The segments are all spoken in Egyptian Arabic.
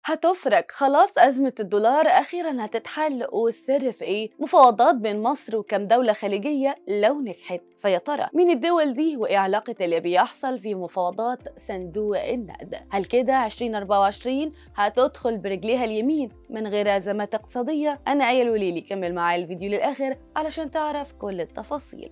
هتفرق خلاص أزمة الدولار أخيرا هتتحل والسر في إيه؟ مفاوضات بين مصر وكم دولة خليجية لو نجحت فيا ترى مين الدول دي وإيه علاقة اللي بيحصل في مفاوضات صندوق النقد؟ هل كده 2024 هتدخل برجليها اليمين من غير أزمات اقتصادية؟ أنا آية الوليلي كمل معايا الفيديو للآخر علشان تعرف كل التفاصيل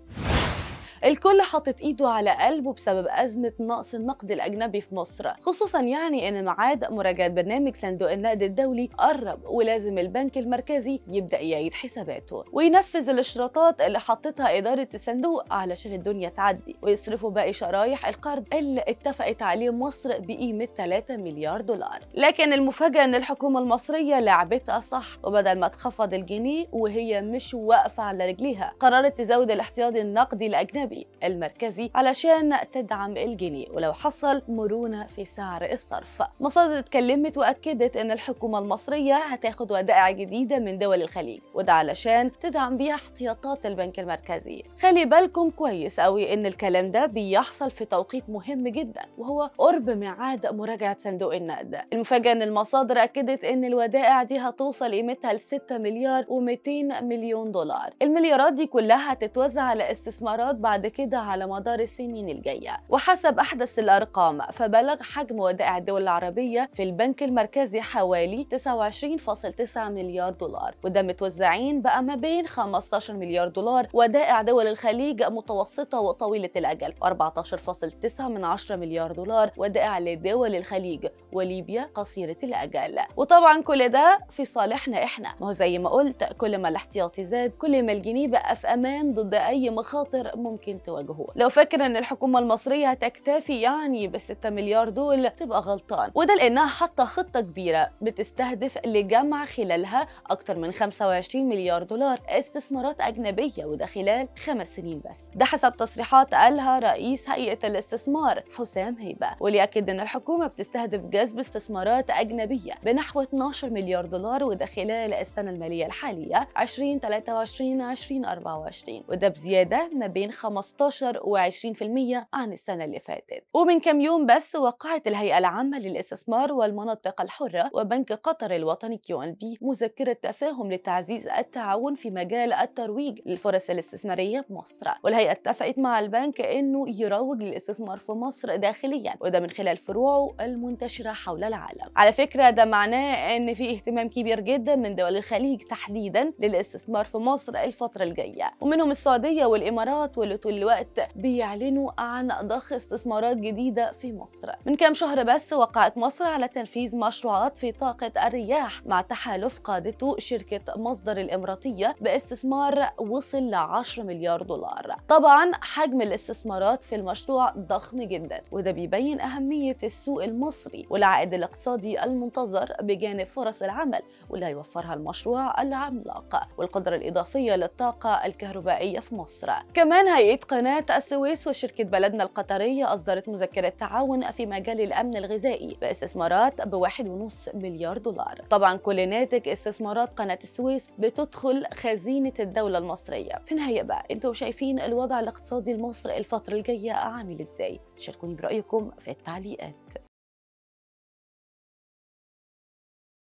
الكل حاطط ايده على قلبه بسبب ازمه نقص النقد الاجنبي في مصر خصوصا يعني ان ميعاد مراجعه برنامج صندوق النقد الدولي قرب ولازم البنك المركزي يبدا يعيد حساباته وينفذ الاشتراطات اللي حطتها اداره الصندوق علشان الدنيا تعدي ويصرفوا باقي شرايح القرض اللي اتفقت عليه مصر بقيمه 3 مليار دولار لكن المفاجاه ان الحكومه المصريه لعبتها صح وبدل ما تخفض الجنيه وهي مش واقفه على رجليها قررت تزود الاحتياطي النقدي الاجنبي المركزي علشان تدعم الجنيه ولو حصل مرونة في سعر الصرف مصادر اتكلمت وأكدت أن الحكومة المصرية هتاخد ودائع جديدة من دول الخليج وده علشان تدعم بيها احتياطات البنك المركزي خلي بالكم كويس قوي أن الكلام ده بيحصل في توقيت مهم جدا وهو قرب ميعاد مراجعة صندوق النقد المفاجأة أن المصادر أكدت أن الودائع دي هتوصل قيمتها ل 6 مليار و200 مليون دولار المليارات دي كلها هتتوزع على استثمارات بعد بعد كده على مدار السنين الجاية وحسب أحدث الأرقام فبلغ حجم ودائع الدول العربية في البنك المركزي حوالي 29.9 مليار دولار وده متوزعين بقى ما بين 15 مليار دولار ودائع دول الخليج متوسطة وطويلة الأجل و14.9 من 10 مليار دولار ودائع لدول الخليج وليبيا قصيرة الأجل وطبعا كل ده في صالحنا إحنا ما هو زي ما قلت كل ما الاحتياطي زاد كل ما الجنيه بقى في أمان ضد أي مخاطر ممكن تواجهوه لو فاكر ان الحكومه المصريه هتكتفي يعني ب 6 مليار دول تبقى غلطان وده لانها حاطه خطه كبيره بتستهدف لجمع خلالها اكتر من 25 مليار دولار استثمارات اجنبيه وده خلال خمس سنين بس ده حسب تصريحات قالها رئيس هيئه الاستثمار حسام هيبه واللي اكد ان الحكومه بتستهدف جذب استثمارات اجنبيه بنحو 12 مليار دولار وده خلال السنه الماليه الحاليه 2023 2024 وده بزياده ما بين 15 و20% عن السنة اللي فاتت ومن كم يوم بس وقعت الهيئة العامة للاستثمار والمناطق الحرة وبنك قطر الوطني كيو ان بي مذكرة تفاهم لتعزيز التعاون في مجال الترويج للفرص الاستثمارية بمصر والهيئة اتفقت مع البنك انه يروج للاستثمار في مصر داخليا وده من خلال فروعه المنتشرة حول العالم على فكرة ده معناه ان في اهتمام كبير جدا من دول الخليج تحديدا للاستثمار في مصر الفترة الجاية ومنهم السعودية والامارات واللي طول الوقت بيعلنوا عن ضخ استثمارات جديدة في مصر من كام شهر بس وقعت مصر على تنفيذ مشروعات في طاقة الرياح مع تحالف قادته شركة مصدر الإماراتية باستثمار وصل ل 10 مليار دولار طبعا حجم الاستثمارات في المشروع ضخم جدا وده بيبين أهمية السوق المصري والعائد الاقتصادي المنتظر بجانب فرص العمل واللي هيوفرها المشروع العملاق والقدرة الإضافية للطاقة الكهربائية في مصر كمان هيئة قناة السويس وشركة بلدنا القطرية أصدرت مذكرة تعاون في مجال الأمن الغذائي باستثمارات بواحد ونص مليار دولار طبعا كل ناتج استثمارات قناة السويس بتدخل خزينة الدولة المصرية في النهاية بقى انتوا شايفين الوضع الاقتصادي المصري الفترة الجاية عامل ازاي شاركوني برأيكم في التعليقات